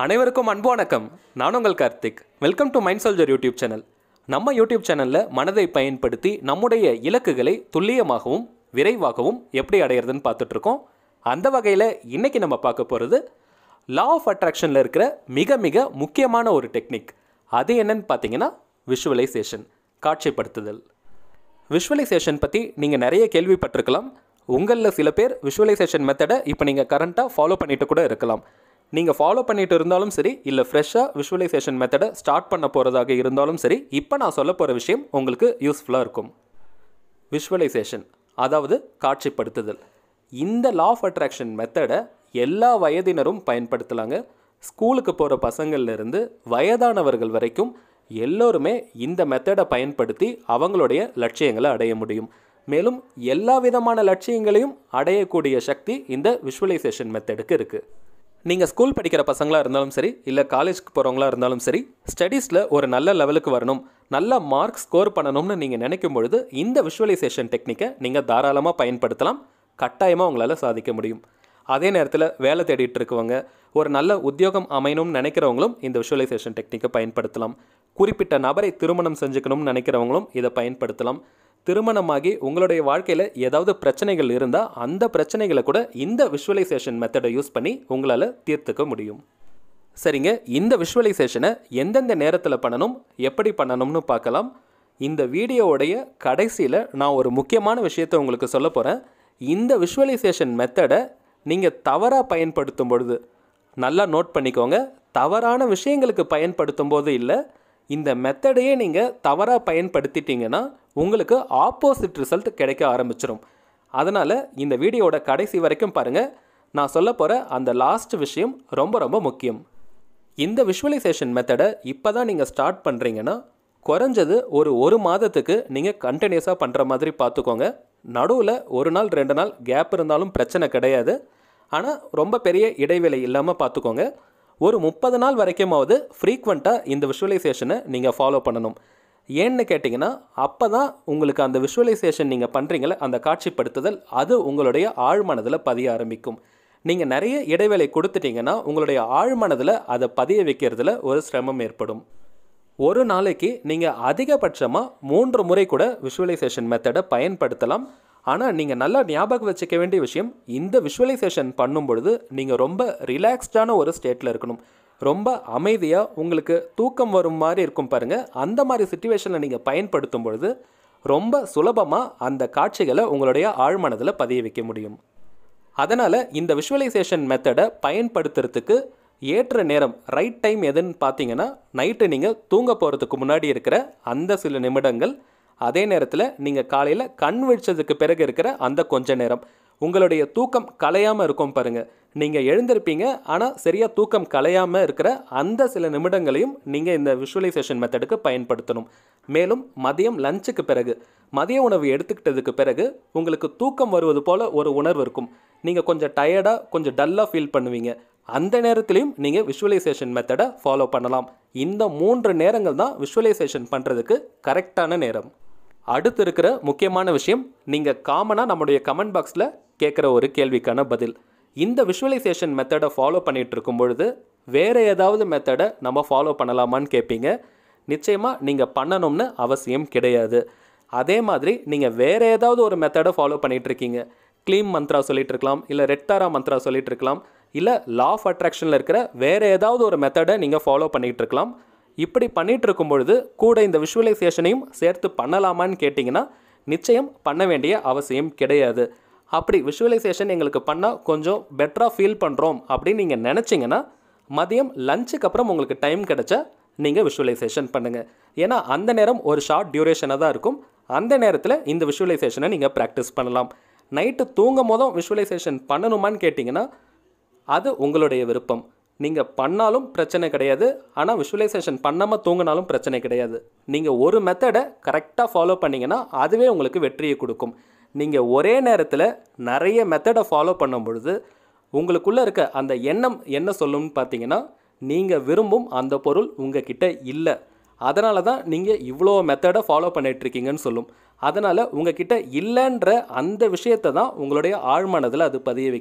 அனைவருக்கும் அன்பு வணக்கம் நான் உங்கள் Karthik welcome to Mind Soldier YouTube channel நம்ம யூடியூப் சேனலில் மனதை பயன்படுத்தி நம்முடைய இலக்குகளை துல்லியமாகவும் விரைவாகவும் எப்படி அடையிறதுன்னு பார்த்துட்டு இருக்கோம் அந்த வகையில் இன்னைக்கு நம்ம பார்க்க போகிறது லா ஆஃப் அட்ராக்ஷனில் இருக்கிற மிக மிக முக்கியமான ஒரு டெக்னிக் அது என்னன்னு பார்த்தீங்கன்னா விஷுவலைசேஷன் காட்சிப்படுத்துதல் விஷுவலைசேஷன் பற்றி நீங்கள் நிறைய கேள்விப்பட்டிருக்கலாம் உங்களில் சில பேர் விஷுவலைசேஷன் மெத்தடை இப்போ நீங்கள் கரண்ட்டாக ஃபாலோ பண்ணிட்டு கூட இருக்கலாம் நீங்கள் ஃபாலோ பண்ணிட்டு இருந்தாலும் சரி இல்லை ஃப்ரெஷ்ஷாக விஷுவலைசேஷன் மெத்தடை ஸ்டார்ட் பண்ண போகிறதாக இருந்தாலும் சரி இப்போ நான் சொல்ல போகிற விஷயம் உங்களுக்கு யூஸ்ஃபுல்லாக இருக்கும் விஷுவலைசேஷன் அதாவது காட்சிப்படுத்துதல் இந்த லா ஆஃப் அட்ராக்ஷன் மெத்தடை எல்லா வயதினரும் பயன்படுத்தலாங்க ஸ்கூலுக்கு போகிற பசங்கள்லேருந்து வயதானவர்கள் வரைக்கும் எல்லோருமே இந்த மெத்தடை பயன்படுத்தி அவங்களுடைய லட்சியங்களை அடைய முடியும் மேலும் எல்லா விதமான லட்சியங்களையும் அடையக்கூடிய சக்தி இந்த விஷுவலைசேஷன் மெத்தடுக்கு இருக்குது நீங்கள் ஸ்கூல் படிக்கிற பசங்களாக இருந்தாலும் சரி இல்லை காலேஜ்க்கு போகிறவங்களா இருந்தாலும் சரி ஸ்டடீஸில் ஒரு நல்ல லெவலுக்கு வரணும் நல்ல மார்க் ஸ்கோர் பண்ணணும்னு நீங்கள் நினைக்கும் பொழுது இந்த விஷுவலைசேஷன் டெக்னிக்கை நீங்கள் தாராளமாக பயன்படுத்தலாம் கட்டாயமாக உங்களால் சாதிக்க முடியும் அதே நேரத்தில் வேலை தேடிட்டு இருக்கவங்க ஒரு நல்ல உத்தியோகம் அமையணும்னு நினைக்கிறவங்களும் இந்த விஷுவலைசேஷன் டெக்னிக்கை பயன்படுத்தலாம் குறிப்பிட்ட நபரை திருமணம் செஞ்சுக்கணும்னு நினைக்கிறவங்களும் இதை பயன்படுத்தலாம் திருமணமாகி உங்களுடைய வாழ்க்கையில் ஏதாவது பிரச்சனைகள் இருந்தால் அந்த பிரச்சனைகளை கூட இந்த விஷுவலைசேஷன் மெத்தடை யூஸ் பண்ணி உங்களால் தீர்த்துக்க முடியும் சரிங்க இந்த விஷுவலைசேஷனை எந்தெந்த நேரத்தில் பண்ணணும் எப்படி பண்ணணும்னு பார்க்கலாம் இந்த வீடியோவுடைய கடைசியில் நான் ஒரு முக்கியமான விஷயத்தை உங்களுக்கு சொல்ல போகிறேன் இந்த விஷுவலைசேஷன் மெத்தடை நீங்கள் தவறாக பயன்படுத்தும் பொழுது நல்லா நோட் பண்ணிக்கோங்க தவறான விஷயங்களுக்கு பயன்படுத்தும் போது இல்லை இந்த மெத்தடையே நீங்கள் தவறாக பயன்படுத்திட்டீங்கன்னா உங்களுக்கு ஆப்போசிட் ரிசல்ட் கிடைக்க ஆரம்பிச்சிடும் அதனால் இந்த வீடியோவோட கடைசி வரைக்கும் பாருங்கள் நான் சொல்ல போகிற அந்த லாஸ்ட் விஷயம் ரொம்ப ரொம்ப முக்கியம் இந்த விஷுவலைசேஷன் மெத்தடை இப்போ தான் நீங்கள் ஸ்டார்ட் பண்ணுறீங்கன்னா குறைஞ்சது ஒரு ஒரு மாதத்துக்கு நீங்கள் கண்டினியூஸாக பண்ணுற மாதிரி பார்த்துக்கோங்க நடுவில் ஒரு நாள் ரெண்டு நாள் கேப் இருந்தாலும் பிரச்சனை கிடையாது ஆனால் ரொம்ப பெரிய இடைவேளை இல்லாமல் பார்த்துக்கோங்க ஒரு முப்பது நாள் வரைக்குமாவது ஃப்ரீக்வெண்ட்டாக இந்த விஷுவலைசேஷனை நீங்கள் ஃபாலோ பண்ணணும் ஏன்னு கேட்டிங்கன்னா அப்போ தான் உங்களுக்கு அந்த விஷுவலைசேஷன் நீங்கள் பண்ணுறீங்களே அந்த காட்சிப்படுத்துதல் அது உங்களுடைய ஆழ்மனதில் பதிய ஆரம்பிக்கும் நீங்கள் நிறைய இடைவேளை கொடுத்துட்டீங்கன்னா உங்களுடைய ஆழ்மனதில் அதை பதிய வைக்கிறதுல ஒரு சிரமம் ஏற்படும் ஒரு நாளைக்கு நீங்கள் அதிகபட்சமாக மூன்று முறை கூட விஷுவலைசேஷன் மெத்தடை பயன்படுத்தலாம் ஆனால் நீங்கள் நல்லா ஞாபகம் வச்சுக்க வேண்டிய விஷயம் இந்த விஷுவலைசேஷன் பண்ணும் பொழுது நீங்கள் ரொம்ப ரிலாக்ஸ்டான ஒரு ஸ்டேட்டில் இருக்கணும் ரொம்ப அமைதியாக உங்களுக்கு தூக்கம் வரும் மாதிரி இருக்கும் பாருங்கள் அந்த மாதிரி சுச்சுவேஷனில் நீங்கள் பயன்படுத்தும் பொழுது ரொம்ப சுலபமாக அந்த காட்சிகளை உங்களுடைய ஆழ்மனதில் பதிய வைக்க முடியும் அதனால் இந்த விஷுவலைசேஷன் மெத்தடை பயன்படுத்துறதுக்கு ஏற்ற நேரம் ரைட் டைம் எதுன்னு பார்த்தீங்கன்னா நைட்டு நீங்கள் தூங்க போகிறதுக்கு முன்னாடி இருக்கிற அந்த சில நிமிடங்கள் அதே நேரத்தில் நீங்கள் காலையில் கண் விழிச்சதுக்கு பிறகு இருக்கிற அந்த கொஞ்ச நேரம் உங்களுடைய தூக்கம் கலையாமல் இருக்கும் பாருங்கள் நீங்கள் எழுந்திருப்பீங்க ஆனால் சரியாக தூக்கம் கலையாமல் இருக்கிற அந்த சில நிமிடங்களையும் நீங்கள் இந்த விஷுவலைசேஷன் மெத்தடுக்கு பயன்படுத்தணும் மேலும் மதியம் லஞ்சுக்கு பிறகு மதிய உணவு எடுத்துக்கிட்டதுக்கு பிறகு உங்களுக்கு தூக்கம் வருவது போல் ஒரு உணர்வு இருக்கும் நீங்கள் கொஞ்சம் டயர்டாக கொஞ்சம் டல்லாக ஃபீல் பண்ணுவீங்க அந்த நேரத்துலையும் நீங்கள் விஷுவலைசேஷன் மெத்தடை ஃபாலோ பண்ணலாம் இந்த மூன்று நேரங்கள் தான் விஷுவலைசேஷன் பண்ணுறதுக்கு கரெக்டான நேரம் அடுத்து இருக்கிற முக்கியமான விஷயம் நீங்கள் காமனாக நம்முடைய கமெண்ட் பாக்ஸில் கேட்குற ஒரு கேள்விக்கான பதில் இந்த விஷுவலைசேஷன் மெத்தடை ஃபாலோ பண்ணிகிட்டு இருக்கும் பொழுது வேறு ஏதாவது மெத்தடை நம்ம ஃபாலோ பண்ணலாமான்னு கேட்பீங்க நிச்சயமாக நீங்கள் பண்ணணும்னு அவசியம் கிடையாது அதே மாதிரி நீங்கள் வேறு ஏதாவது ஒரு மெத்தடை ஃபாலோ பண்ணிகிட்டு இருக்கீங்க க்ளீம் மந்த்ரா சொல்லிட்டு இருக்கலாம் இல்லை ரெட்டாரா மந்த்ரா சொல்லிட்டு இருக்கலாம் இல்லை லா ஆஃப் அட்ராக்ஷனில் இருக்கிற வேறு ஏதாவது ஒரு மெத்தடை நீங்கள் ஃபாலோ பண்ணிகிட்டு இருக்கலாம் இப்படி பண்ணிகிட்டு இருக்கும் பொழுது கூட இந்த விஷுவலைசேஷனையும் சேர்த்து பண்ணலாமான்னு கேட்டிங்கன்னா நிச்சயம் பண்ண வேண்டிய அவசியம் கிடையாது அப்படி விஷுவலைசேஷன் எங்களுக்கு பண்ணால் கொஞ்சம் பெட்டராக ஃபீல் பண்ணுறோம் அப்படின்னு நீங்கள் நினச்சிங்கன்னா மதியம் லஞ்சுக்கு அப்புறம் உங்களுக்கு டைம் கிடைச்சா நீங்கள் விஷுவலைசேஷன் பண்ணுங்கள் ஏன்னா அந்த நேரம் ஒரு ஷார்ட் டியூரேஷனாக தான் இருக்கும் அந்த நேரத்தில் இந்த விஷுவலைசேஷனை நீங்கள் ப்ராக்டிஸ் பண்ணலாம் நைட்டு தூங்கும் போதும் விஷுவலைசேஷன் பண்ணணுமான்னு கேட்டிங்கன்னா அது உங்களுடைய விருப்பம் நீங்கள் பண்ணாலும் பிரச்சனை கிடையாது ஆனால் விஷுவலைசேஷன் பண்ணாமல் தூங்கினாலும் பிரச்சனை கிடையாது நீங்கள் ஒரு மெத்தடை கரெக்டாக ஃபாலோ பண்ணிங்கன்னா அதுவே உங்களுக்கு வெற்றியை கொடுக்கும் நீங்கள் ஒரே நேரத்தில் நிறைய மெத்தடை ஃபாலோ பண்ணும் பொழுது உங்களுக்குள்ளே இருக்க அந்த எண்ணம் என்ன சொல்லும்னு பார்த்தீங்கன்னா நீங்கள் விரும்பும் அந்த பொருள் உங்கள் கிட்ட இல்லை அதனால தான் நீங்கள் இவ்வளோ மெத்தடை ஃபாலோ பண்ணிகிட்ருக்கீங்கன்னு சொல்லும் அதனால் உங்ககிட்ட இல்லைன்ற அந்த விஷயத்தை தான் உங்களுடைய ஆழ்மனதில் அது பதிய வைக்கும்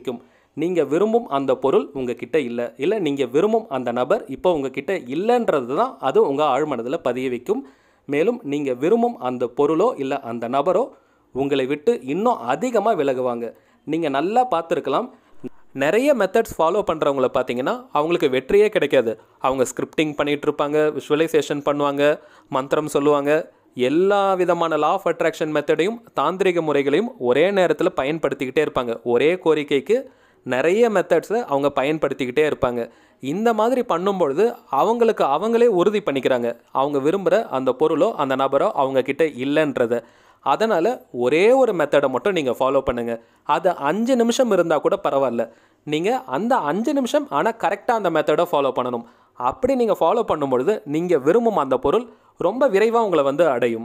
நீங்கள் விரும்பும் அந்த பொருள் உங்ககிட்ட இல்லை இல்லை நீங்கள் விரும்பும் அந்த நபர் இப்போ உங்ககிட்ட இல்லைன்றது தான் அது உங்கள் ஆழ்மனதில் பதிய வைக்கும் மேலும் நீங்கள் விரும்பும் அந்த பொருளோ இல்லை அந்த நபரோ உங்களை விட்டு இன்னும் அதிகமாக விலகுவாங்க நீங்கள் நல்லா பார்த்துருக்கலாம் நிறைய மெத்தட்ஸ் ஃபாலோ பண்ணுறவங்கள பார்த்தீங்கன்னா அவங்களுக்கு வெற்றியே கிடைக்காது அவங்க ஸ்கிரிப்டிங் பண்ணிகிட்டு இருப்பாங்க விஷுவலைசேஷன் பண்ணுவாங்க மந்திரம் சொல்லுவாங்க எல்லா விதமான லா ஆஃப் அட்ராக்ஷன் மெத்தடையும் தாந்திரிக முறைகளையும் ஒரே நேரத்தில் பயன்படுத்திக்கிட்டே இருப்பாங்க ஒரே கோரிக்கைக்கு நிறைய மெத்தட்ஸை அவங்க பயன்படுத்திக்கிட்டே இருப்பாங்க இந்த மாதிரி பண்ணும்பொழுது அவங்களுக்கு அவங்களே உறுதி பண்ணிக்கிறாங்க அவங்க விரும்புகிற அந்த பொருளோ அந்த நபரோ அவங்க கிட்ட இல்லைன்றத அதனால் ஒரே ஒரு மெத்தடை மட்டும் நீங்கள் ஃபாலோ பண்ணுங்கள் அது அஞ்சு நிமிஷம் இருந்தால் கூட பரவாயில்ல நீங்கள் அந்த அஞ்சு நிமிஷம் ஆனால் கரெக்டாக அந்த மெத்தடை ஃபாலோ பண்ணணும் அப்படி நீங்கள் ஃபாலோ பண்ணும்பொழுது நீங்கள் விரும்பும் அந்த பொருள் ரொம்ப விரைவாக உங்களை வந்து அடையும்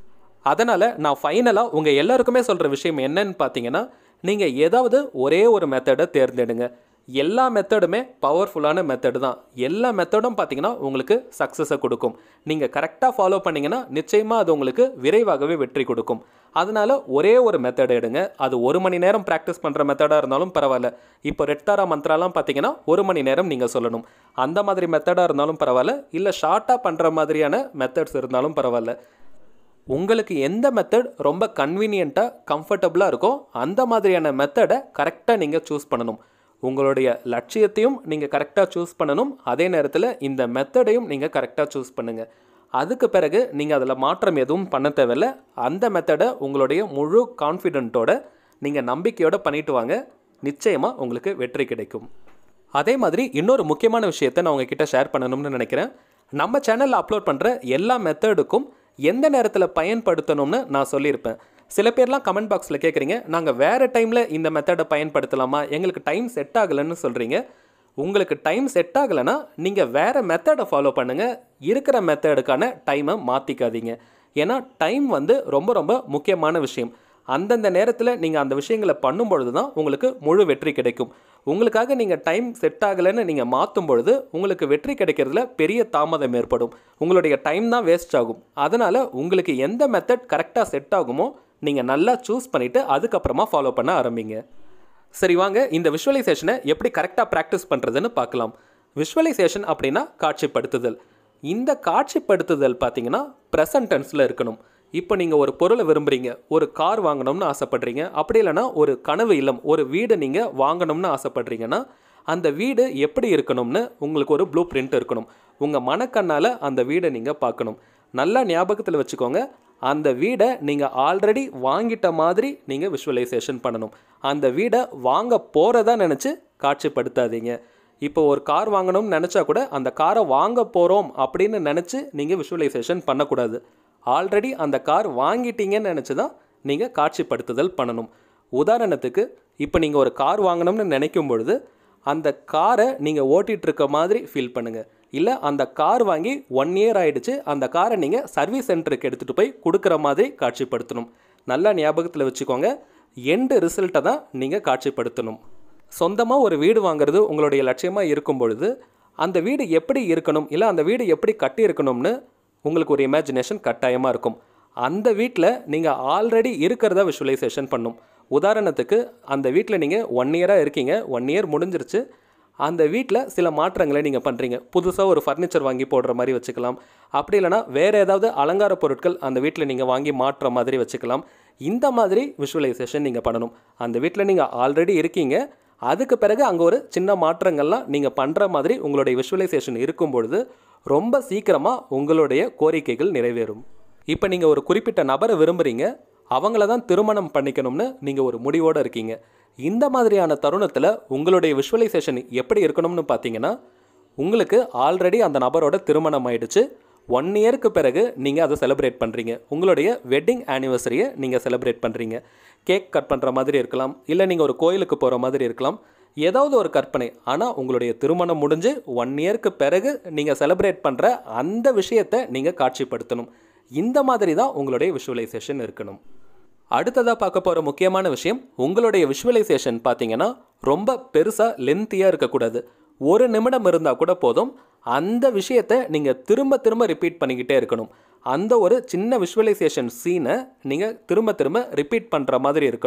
அதனால் நான் ஃபைனலாக உங்கள் எல்லாருக்குமே சொல்கிற விஷயம் என்னன்னு பார்த்தீங்கன்னா நீங்கள் ஏதாவது ஒரே ஒரு மெத்தடை தேர்ந்தெடுங்க எல்லா மெத்தடுமே பவர்ஃபுல்லான மெத்தடு தான் எல்லா மெத்தடும் பார்த்தீங்கன்னா உங்களுக்கு சக்ஸஸை கொடுக்கும் நீங்கள் கரெக்டாக ஃபாலோ பண்ணிங்கன்னா நிச்சயமாக அது உங்களுக்கு விரைவாகவே வெற்றி கொடுக்கும் அதனால் ஒரே ஒரு மெத்தடை எடுங்க அது ஒரு மணி நேரம் ப்ராக்டிஸ் பண்ணுற மெத்தடாக இருந்தாலும் பரவாயில்ல இப்போ ரெட்டாரா மந்த்ராலாம் பார்த்தீங்கன்னா ஒரு மணி நேரம் நீங்கள் சொல்லணும் அந்த மாதிரி மெத்தடாக இருந்தாலும் பரவாயில்ல இல்லை ஷார்ட்டாக பண்ணுற மாதிரியான மெத்தட்ஸ் இருந்தாலும் பரவாயில்ல உங்களுக்கு எந்த மெத்தட் ரொம்ப கன்வீனியண்ட்டாக கம்ஃபர்டபுளாக இருக்கோ அந்த மாதிரியான மெத்தடை கரெக்டாக நீங்கள் சூஸ் பண்ணணும் உங்களுடைய லட்சியத்தையும் நீங்கள் கரெக்டாக சூஸ் பண்ணணும் அதே நேரத்தில் இந்த மெத்தடையும் நீங்கள் கரெக்டாக சூஸ் பண்ணுங்கள் அதுக்கு பிறகு நீங்கள் அதில் மாற்றம் எதுவும் பண்ண தேவையில்ல அந்த மெத்தடை உங்களுடைய முழு கான்ஃபிடென்ட்டோட நீங்கள் நம்பிக்கையோட பண்ணிட்டு வாங்க நிச்சயமாக உங்களுக்கு வெற்றி கிடைக்கும் அதே மாதிரி இன்னொரு முக்கியமான விஷயத்தை நான் உங்ககிட்ட ஷேர் பண்ணணும்னு நினைக்கிறேன் நம்ம சேனலில் அப்லோட் பண்ணுற எல்லா மெத்தடுக்கும் எந்த நேரத்தில் பயன்படுத்தணும்னு நான் சொல்லியிருப்பேன் சில பேர்லாம் கமெண்ட் பாக்ஸில் கேட்குறீங்க நாங்கள் வேறு டைமில் இந்த மெத்தடை பயன்படுத்தலாமா எங்களுக்கு டைம் செட் ஆகலைன்னு சொல்கிறீங்க உங்களுக்கு டைம் செட் ஆகலைன்னா நீங்கள் வேறு மெத்தடை ஃபாலோ பண்ணுங்கள் இருக்கிற மெத்தடுக்கான டைமை மாற்றிக்காதீங்க ஏன்னா டைம் வந்து ரொம்ப ரொம்ப முக்கியமான விஷயம் அந்தந்த நேரத்தில் நீங்கள் அந்த விஷயங்களை பண்ணும்பொழுது தான் உங்களுக்கு முழு வெற்றி கிடைக்கும் உங்களுக்காக நீங்கள் டைம் செட் ஆகலைன்னு நீங்கள் மாற்றும் பொழுது உங்களுக்கு வெற்றி கிடைக்கிறதுல பெரிய தாமதம் ஏற்படும் உங்களுடைய டைம் தான் வேஸ்ட் ஆகும் அதனால் உங்களுக்கு எந்த மெத்தட் கரெக்டாக செட் ஆகுமோ நீங்கள் நல்லா சூஸ் பண்ணிவிட்டு அதுக்கப்புறமா ஃபாலோ பண்ண ஆரம்பிங்க சரி வாங்க இந்த விஷுவலைசேஷனை எப்படி கரெக்டாக ப்ராக்டிஸ் பண்ணுறதுன்னு பார்க்கலாம் விஷுவலைசேஷன் அப்படின்னா காட்சிப்படுத்துதல் இந்த காட்சிப்படுத்துதல் பார்த்தீங்கன்னா ப்ரெசன்ட் டென்ஸில் இருக்கணும் இப்போ நீங்கள் ஒரு பொருளை விரும்புகிறீங்க ஒரு கார் வாங்கணும்னு ஆசைப்படுறீங்க அப்படி இல்லைன்னா ஒரு கனவு இல்லம் ஒரு வீடு நீங்கள் வாங்கணும்னு ஆசைப்படுறீங்கன்னா அந்த வீடு எப்படி இருக்கணும்னு உங்களுக்கு ஒரு ப்ளூ பிரிண்ட் இருக்கணும் உங்கள் மனக்கண்ணால் அந்த வீடை நீங்கள் பார்க்கணும் நல்லா ஞாபகத்தில் வச்சுக்கோங்க அந்த வீடை நீங்கள் ஆல்ரெடி வாங்கிட்ட மாதிரி நீங்கள் விஷுவலைசேஷன் பண்ணணும் அந்த வீடை வாங்க போகிறதா நினச்சி காட்சிப்படுத்தாதீங்க இப்போ ஒரு கார் வாங்கணும்னு நினச்சா கூட அந்த காரை வாங்க போகிறோம் அப்படின்னு நினச்சி நீங்கள் விஷுவலைசேஷன் பண்ணக்கூடாது ஆல்ரெடி அந்த கார் வாங்கிட்டீங்கன்னு நினச்சி தான் நீங்கள் காட்சிப்படுத்துதல் பண்ணணும் உதாரணத்துக்கு இப்போ நீங்கள் ஒரு கார் வாங்கணும்னு நினைக்கும் பொழுது அந்த காரை நீங்கள் ஓட்டிகிட்டு இருக்க மாதிரி ஃபீல் பண்ணுங்கள் இல்லை அந்த கார் வாங்கி ஒன் இயர் ஆயிடுச்சு அந்த காரை நீங்கள் சர்வீஸ் சென்டருக்கு எடுத்துகிட்டு போய் கொடுக்குற மாதிரி காட்சிப்படுத்தணும் நல்லா ஞாபகத்தில் வச்சுக்கோங்க எண்டு ரிசல்ட்டை தான் நீங்கள் காட்சிப்படுத்தணும் சொந்தமாக ஒரு வீடு வாங்குறது உங்களுடைய லட்சியமாக இருக்கும் பொழுது அந்த வீடு எப்படி இருக்கணும் இல்லை அந்த வீடு எப்படி கட்டி இருக்கணும்னு உங்களுக்கு ஒரு இமேஜினேஷன் கட்டாயமாக இருக்கும் அந்த வீட்டில் நீங்கள் ஆல்ரெடி இருக்கிறத விஷுவலைசேஷன் பண்ணும் உதாரணத்துக்கு அந்த வீட்டில் நீங்கள் ஒன் இயராக இருக்கீங்க ஒன் இயர் முடிஞ்சிருச்சு அந்த வீட்டில் சில மாற்றங்களை நீங்கள் பண்ணுறீங்க புதுசாக ஒரு ஃபர்னிச்சர் வாங்கி போடுற மாதிரி வச்சுக்கலாம் அப்படி இல்லைனா வேறு ஏதாவது அலங்கார பொருட்கள் அந்த வீட்டில் நீங்கள் வாங்கி மாற்றுற மாதிரி வச்சுக்கலாம் இந்த மாதிரி விஷுவலைசேஷன் நீங்கள் பண்ணணும் அந்த வீட்டில் நீங்கள் ஆல்ரெடி இருக்கீங்க அதுக்கு பிறகு அங்கே ஒரு சின்ன மாற்றங்கள்லாம் நீங்கள் பண்ணுற மாதிரி உங்களுடைய விஷுவலைசேஷன் இருக்கும் பொழுது ரொம்ப சீக்கிரமாக உங்களுடைய கோரிக்கைகள் நிறைவேறும் இப்போ நீங்கள் ஒரு குறிப்பிட்ட நபரை விரும்புகிறீங்க அவங்கள தான் திருமணம் பண்ணிக்கணும்னு நீங்கள் ஒரு முடிவோடு இருக்கீங்க இந்த மாதிரியான தருணத்தில் உங்களுடைய விஷுவலைசேஷன் எப்படி இருக்கணும்னு பார்த்தீங்கன்னா உங்களுக்கு ஆல்ரெடி அந்த நபரோட திருமணம் ஆயிடுச்சு ஒன் இயருக்கு பிறகு நீங்கள் அதை செலிப்ரேட் பண்ணுறீங்க உங்களுடைய வெட்டிங் ஆனிவர்சரியை நீங்கள் செலிப்ரேட் பண்ணுறீங்க கேக் கட் பண்ணுற மாதிரி இருக்கலாம் இல்லை நீங்கள் ஒரு கோயிலுக்கு போகிற மாதிரி இருக்கலாம் ஏதாவது ஒரு கற்பனை ஆனால் உங்களுடைய திருமணம் முடிஞ்சு ஒன் இயருக்கு பிறகு நீங்கள் செலிப்ரேட் பண்ணுற அந்த விஷயத்தை நீங்கள் காட்சிப்படுத்தணும் இந்த மாதிரி தான் உங்களுடைய விஷுவலைசேஷன் இருக்கணும் அடுத்ததாக பார்க்க போகிற முக்கியமான விஷயம் உங்களுடைய விஷுவலைசேஷன் பார்த்தீங்கன்னா ரொம்ப பெருசாக லென்த்தியாக இருக்கக்கூடாது ஒரு நிமிடம் இருந்தால் கூட போதும் அந்த விஷயத்தை நீங்கள் திரும்ப திரும்ப ரிப்பீட் பண்ணிக்கிட்டே இருக்கணும் அந்த ஒரு சின்ன விஷுவலைசேஷன் சீனை நீங்கள் திரும்ப திரும்ப ரிப்பீட் பண்ணுற மாதிரி இருக்கணும்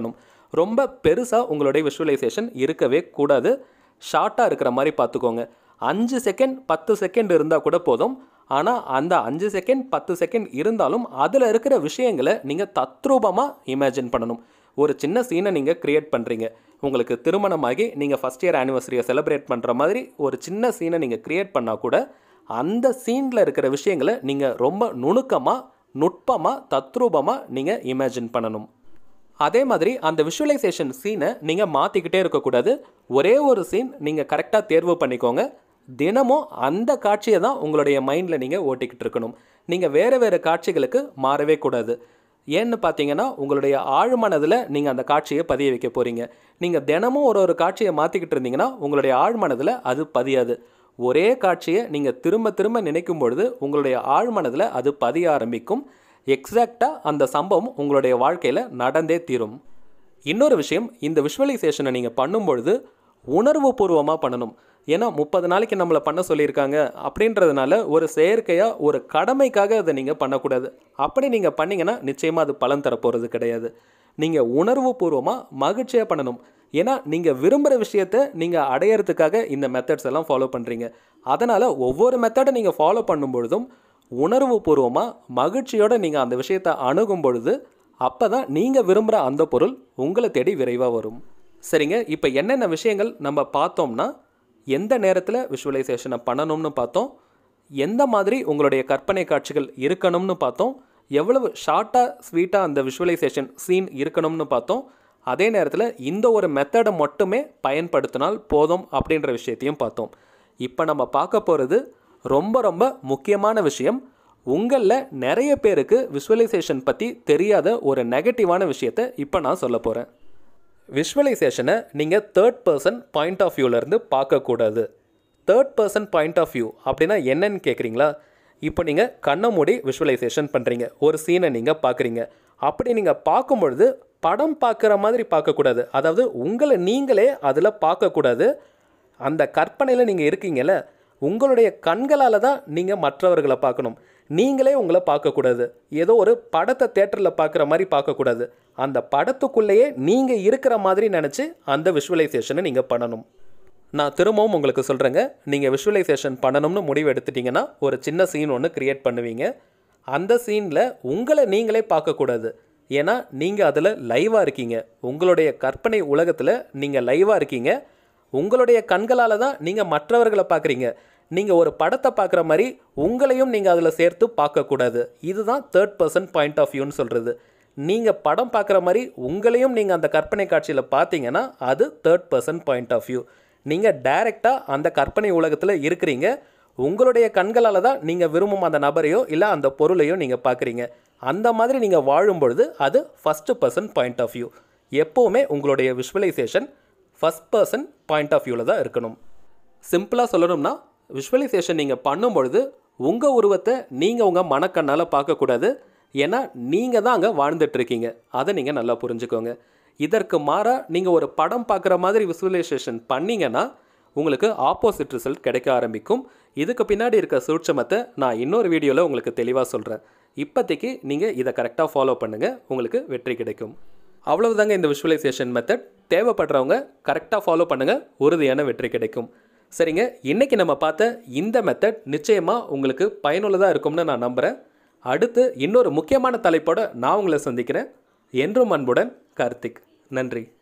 ரொம்ப பெருசாக உங்களுடைய விஷுவலைசேஷன் இருக்கவே கூடாது ஷார்ட்டாக இருக்கிற மாதிரி பார்த்துக்கோங்க அஞ்சு செகண்ட் பத்து செகண்ட் இருந்தால் கூட போதும் ஆனால் அந்த அஞ்சு செகண்ட் பத்து செகண்ட் இருந்தாலும் அதில் இருக்கிற விஷயங்களை நீங்கள் தத்ரூபமாக இமேஜின் பண்ணணும் ஒரு சின்ன சீனை நீங்கள் க்ரியேட் பண்ணுறீங்க உங்களுக்கு திருமணமாகி நீங்கள் ஃபஸ்ட் இயர் ஆனிவர்சரியை செலிப்ரேட் பண்ணுற மாதிரி ஒரு சின்ன சீனை நீங்கள் க்ரியேட் பண்ணால் கூட அந்த சீனில் இருக்கிற விஷயங்களை நீங்கள் ரொம்ப நுணுக்கமாக நுட்பமாக தத்ரூபமாக நீங்கள் இமேஜின் பண்ணணும் அதே மாதிரி அந்த விஷுவலைசேஷன் சீனை நீங்கள் மாற்றிக்கிட்டே இருக்கக்கூடாது ஒரே ஒரு சீன் நீங்கள் கரெக்டாக தேர்வு பண்ணிக்கோங்க தினமும் அந்த காட்சியை தான் உங்களுடைய மைண்டில் நீங்கள் ஓட்டிக்கிட்டு இருக்கணும் நீங்கள் வேறு வேறு காட்சிகளுக்கு மாறவே கூடாது ஏன்னு பார்த்தீங்கன்னா உங்களுடைய ஆழ்மனதில் நீங்கள் அந்த காட்சியை பதிய வைக்க போகிறீங்க நீங்கள் தினமும் ஒரு ஒரு காட்சியை மாற்றிக்கிட்டு இருந்தீங்கன்னா உங்களுடைய ஆழ்மனதில் அது பதியாது ஒரே காட்சியை நீங்கள் திரும்ப திரும்ப நினைக்கும் பொழுது உங்களுடைய ஆழ்மனதில் அது பதிய ஆரம்பிக்கும் எக்ஸாக்டாக அந்த சம்பவம் உங்களுடைய வாழ்க்கையில் நடந்தே தீரும் இன்னொரு விஷயம் இந்த விஷுவலைசேஷனை நீங்கள் பண்ணும்பொழுது உணர்வு பூர்வமாக பண்ணணும் ஏன்னா முப்பது நாளைக்கு நம்மளை பண்ண சொல்லியிருக்காங்க அப்படின்றதுனால ஒரு செயற்கையாக ஒரு கடமைக்காக அதை நீங்கள் பண்ணக்கூடாது அப்படி நீங்கள் பண்ணீங்கன்னா நிச்சயமாக அது பலன் தரப்போகிறது கிடையாது நீங்கள் உணர்வு பூர்வமாக மகிழ்ச்சியாக பண்ணணும் ஏன்னா நீங்கள் விரும்புகிற விஷயத்தை நீங்கள் அடையிறதுக்காக இந்த மெத்தட்ஸ் எல்லாம் ஃபாலோ பண்ணுறீங்க அதனால் ஒவ்வொரு மெத்தடை நீங்கள் ஃபாலோ பண்ணும் பொழுதும் உணர்வு பூர்வமாக மகிழ்ச்சியோடு நீங்கள் அந்த விஷயத்தை அணுகும் பொழுது அப்போ தான் நீங்கள் விரும்புகிற அந்த பொருள் உங்களை தேடி விரைவாக வரும் சரிங்க இப்போ என்னென்ன விஷயங்கள் நம்ம பார்த்தோம்னா எந்த நேரத்தில் விஷுவலைசேஷனை பண்ணணும்னு பார்த்தோம் எந்த மாதிரி உங்களுடைய கற்பனை காட்சிகள் இருக்கணும்னு பார்த்தோம் எவ்வளவு ஷார்ட்டாக ஸ்வீட்டாக அந்த விஷுவலைசேஷன் சீன் இருக்கணும்னு பார்த்தோம் அதே நேரத்தில் இந்த ஒரு மெத்தடை மட்டுமே பயன்படுத்தினால் போதும் அப்படின்ற விஷயத்தையும் பார்த்தோம் இப்போ நம்ம பார்க்க போகிறது ரொம்ப ரொம்ப முக்கியமான விஷயம் உங்களில் நிறைய பேருக்கு விஷுவலைசேஷன் பற்றி தெரியாத ஒரு நெகட்டிவான விஷயத்தை இப்போ நான் சொல்ல போகிறேன் விஷுவலைசேஷனை நீங்கள் தேர்ட் பர்சன் பாயிண்ட் ஆஃப் வியூலேருந்து பார்க்கக்கூடாது third person point of view அப்படின்னா என்னன்னு கேட்குறீங்களா இப்போ நீங்கள் கண்ணை மூடி விஷுவலைசேஷன் பண்ணுறீங்க ஒரு சீனை நீங்கள் பார்க்குறீங்க அப்படி நீங்கள் பார்க்கும் பொழுது படம் பார்க்குற மாதிரி பார்க்கக்கூடாது அதாவது உங்களை நீங்களே அதில் பார்க்கக்கூடாது அந்த கற்பனையில் நீங்கள் இருக்கீங்கல்ல உங்களுடைய கண்களால் தான் நீங்கள் மற்றவர்களை பார்க்கணும் நீங்களே உங்களை பார்க்கக்கூடாது ஏதோ ஒரு படத்தை தேட்டரில் பார்க்குற மாதிரி பார்க்கக்கூடாது அந்த படத்துக்குள்ளேயே நீங்கள் இருக்கிற மாதிரி நினச்சி அந்த விஷுவலைசேஷனை நீங்கள் பண்ணணும் நான் திரும்பவும் உங்களுக்கு சொல்கிறேங்க நீங்கள் விஷுவலைசேஷன் பண்ணணும்னு முடிவு எடுத்துட்டிங்கன்னா ஒரு சின்ன சீன் ஒன்று க்ரியேட் பண்ணுவீங்க அந்த சீனில் உங்களை நீங்களே பார்க்கக்கூடாது ஏன்னா நீங்கள் அதில் லைவாக இருக்கீங்க உங்களுடைய கற்பனை உலகத்தில் நீங்கள் லைவாக இருக்கீங்க உங்களுடைய கண்களால் தான் நீங்கள் மற்றவர்களை பார்க்குறீங்க நீங்கள் ஒரு படத்தை பார்க்குற மாதிரி உங்களையும் நீங்கள் அதில் சேர்த்து பார்க்கக்கூடாது இதுதான் தேர்ட் பர்சன் பாயிண்ட் ஆஃப் வியூன்னு சொல்கிறது நீங்கள் படம் பார்க்குற மாதிரி உங்களையும் நீங்கள் அந்த கற்பனை காட்சியில் பார்த்தீங்கன்னா அது third person point of view நீங்கள் டைரெக்டாக அந்த கற்பனை உலகத்தில் இருக்கிறீங்க உங்களுடைய கண்களால் தான் நீங்கள் விரும்பும் அந்த நபரையோ இல்லை அந்த பொருளையோ நீங்கள் பார்க்குறீங்க அந்த மாதிரி நீங்கள் வாழும் பொழுது அது first person point of view எப்போவுமே உங்களுடைய visualisation first person point of வியூவில் தான் இருக்கணும் சிம்பிளாக சொல்லணும்னா விஷுவலைசேஷன் நீங்கள் பண்ணும்பொழுது உங்கள் உருவத்தை நீங்கள் உங்கள் மனக்கண்ணால் பார்க்கக்கூடாது ஏன்னா நீங்கள் தான் அங்கே வாழ்ந்துட்டுருக்கீங்க அதை நீங்கள் நல்லா புரிஞ்சுக்கோங்க இதற்கு மாறாக நீங்கள் ஒரு படம் பார்க்குற மாதிரி விஷுவலைசேஷன் பண்ணீங்கன்னா உங்களுக்கு ஆப்போசிட் ரிசல்ட் கிடைக்க ஆரம்பிக்கும் இதுக்கு பின்னாடி இருக்க சூட்சமத்தை நான் இன்னொரு வீடியோவில் உங்களுக்கு தெளிவாக சொல்கிறேன் இப்போதைக்கு நீங்கள் இதை கரெக்டாக ஃபாலோ பண்ணுங்கள் உங்களுக்கு வெற்றி கிடைக்கும் அவ்வளவுதாங்க இந்த விஷுவலைசேஷன் மெத்தட் தேவைப்படுறவங்க கரெக்டாக ஃபாலோ பண்ணுங்கள் உறுதியான வெற்றி கிடைக்கும் சரிங்க இன்றைக்கி நம்ம பார்த்த இந்த மெத்தட் நிச்சயமாக உங்களுக்கு பயனுள்ளதாக இருக்கும்னு நான் நம்புகிறேன் அடுத்து இன்னொரு முக்கியமான தலைப்போட நான் உங்களை சந்திக்கிறேன் என்றும் அன்புடன் கார்த்திக் நன்றி